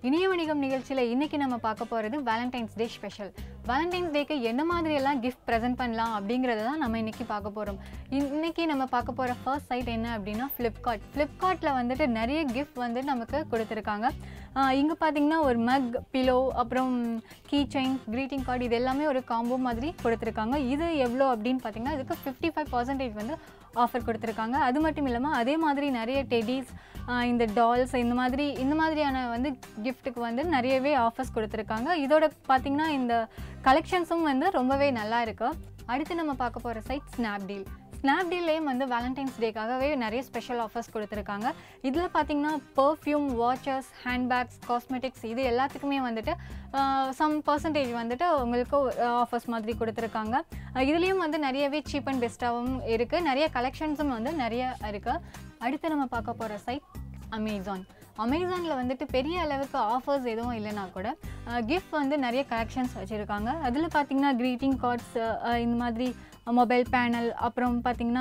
இனிய வணிகம் நிகழ்ச்சியில் இன்னைக்கு நம்ம பார்க்க போகிறது வேலண்டைன்ஸ் டே ஸ்பெஷல் வேலண்டைன்ஸ் டேக்கு என்ன மாதிரி எல்லாம் கிஃப்ட் ப்ரெசென்ட் பண்ணலாம் அப்படிங்கிறத தான் நம்ம இன்னைக்கு பார்க்க போகிறோம் இன்னைக்கு நம்ம பார்க்க போகிற ஃபர்ஸ்ட் சைட் என்ன அப்படின்னா ஃப்ளிப்கார்ட் ஃப்ளிப்கார்ட்டில் வந்துட்டு நிறைய கிஃப்ட் வந்து நமக்கு கொடுத்துருக்காங்க இங்கே பார்த்தீங்கன்னா ஒரு மக் பிலோ அப்புறம் கீ செயின் க்ரீட்டிங் கார்டு இது எல்லாமே ஒரு காம்போ மாதிரி கொடுத்துருக்காங்க இது எவ்வளோ அப்படின்னு பார்த்தீங்கன்னா இதுக்கு ஃபிஃப்டி ஃபைவ் பர்சன்டேஜ் வந்து ஆஃபர் கொடுத்துருக்காங்க அது மட்டும் இல்லாமல் அதே மாதிரி நிறைய டெடிஸ் இந்த டால்ஸ் இந்த மாதிரி இந்த மாதிரியான வந்து கிஃப்ட்டுக்கு வந்து நிறையவே ஆஃபர்ஸ் கொடுத்துருக்காங்க இதோட பார்த்திங்கன்னா இந்த கலெக்ஷன்ஸும் வந்து ரொம்பவே நல்லா இருக்கு அடுத்து நம்ம பார்க்க போகிற சைட் ஸ்னாப்டீல் ஸ்னாப்டீல்லையும் வந்து வேலண்டைன்ஸ் டேக்காகவே நிறைய ஸ்பெஷல் ஆஃபர்ஸ் கொடுத்துருக்காங்க இதில் பார்த்தீங்கன்னா பர்ஃப்யூம் வாட்சஸ் ஹேண்ட்பேக்ஸ் காஸ்மெட்டிக்ஸ் இது எல்லாத்துக்குமே வந்துட்டு சம் பர்சன்டேஜ் வந்துட்டு உங்களுக்கு ஆஃபர்ஸ் மாதிரி கொடுத்துருக்காங்க இதுலேயும் வந்து நிறையவே சீப் அண்ட் பெஸ்ட்டாகவும் இருக்குது நிறைய கலெக்ஷன்ஸும் வந்து நிறைய இருக்குது அடுத்து நம்ம பார்க்க போகிற சைட் அமேசான் அமேசானில் வந்துட்டு பெரிய அளவுக்கு ஆஃபர்ஸ் எதுவும் இல்லைனா கூட கிஃப்ட் வந்து நிறைய கலெக்ஷன்ஸ் வச்சுருக்காங்க அதில் பார்த்தீங்கன்னா க்ரீட்டிங் கார்ட்ஸ் இந்த மாதிரி மொபைல் பேனல் அப்புறம் பார்த்திங்கன்னா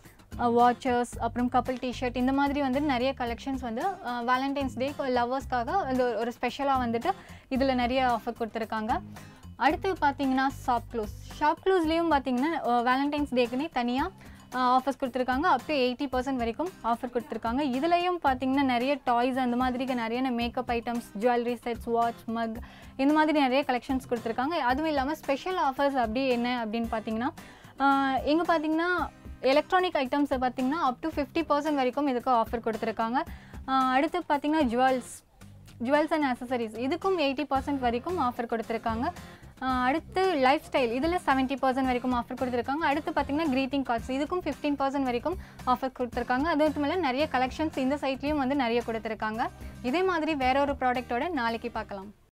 வாட்சர்ஸ் அப்புறம் கப்பல் டிஷர்ட் இந்த மாதிரி வந்து நிறைய கலெக்ஷன்ஸ் வந்து வேலண்டைன்ஸ் டே லவ்வர்ஸ்க்காக அந்த ஒரு ஸ்பெஷலாக வந்துட்டு இதில் நிறைய ஆஃபர் கொடுத்துருக்காங்க அடுத்து பார்த்தீங்கன்னா ஷாப் க்ளூஸ் ஷாப் க்ளூஸ்லேயும் பார்த்தீங்கன்னா வேலண்டைன்ஸ் டேக்குன்னே தனியாக ஆஃபர்ஸ் கொடுத்துருக்காங்க அப் டு எயிட்டி பர்சன்ட் வரைக்கும் ஆஃபர் கொடுத்துருக்காங்க இதுலேயும் பார்த்தீங்கன்னா நிறைய டாய்ஸ் அந்த மாதிரி நிறைய makeup items jewellery sets watch mug இந்த மாதிரி நிறைய கலெக்ஷன்ஸ் கொடுத்துருக்காங்க அதுவும் இல்லாமல் ஸ்பெஷல் ஆஃபர்ஸ் அப்படி என்ன அப்படின்னு பார்த்தீங்கன்னா இங்கே பார்த்தீங்கன்னா எலக்ட்ரானிக் ஐட்டம்ஸை பார்த்தீங்கன்னா அப் டு ஃபிஃப்டி பர்சன்ட் வரைக்கும் இதுக்கு ஆஃபர் கொடுத்துருக்காங்க அடுத்து பார்த்தீங்கன்னா ஜுவல்ஸ் ஜுவல்ஸ் அண்ட் அசசரிஸ் இதுக்கும் எயிட்டி பர்சன்ட் வரைக்கும் ஆஃபர் கொடுத்துருக்காங்க அடுத்து லைஃப் ஸ்டைல் இதில் செவன்ட்டி பர்சன்ட் வரைக்கும் ஆஃபர் கொடுத்துருக்காங்க அடுத்து பார்த்தீங்கன்னா க்ரீட்டிங் கார்ட்ஸ் இதுக்கும் ஃபிஃப்டீன் பர்சன்ட் வரைக்கும் ஆஃபர் கொடுத்துருக்காங்க அது மட்டும் இல்லை நிறைய கலெக்ஷன்ஸ் இந்த சைட்லேயும் வந்து நிறைய கொடுத்துருக்காங்க இதே மாதிரி வேற ஒரு ப்ராடக்ட்டோட நாளைக்கு பார்க்கலாம்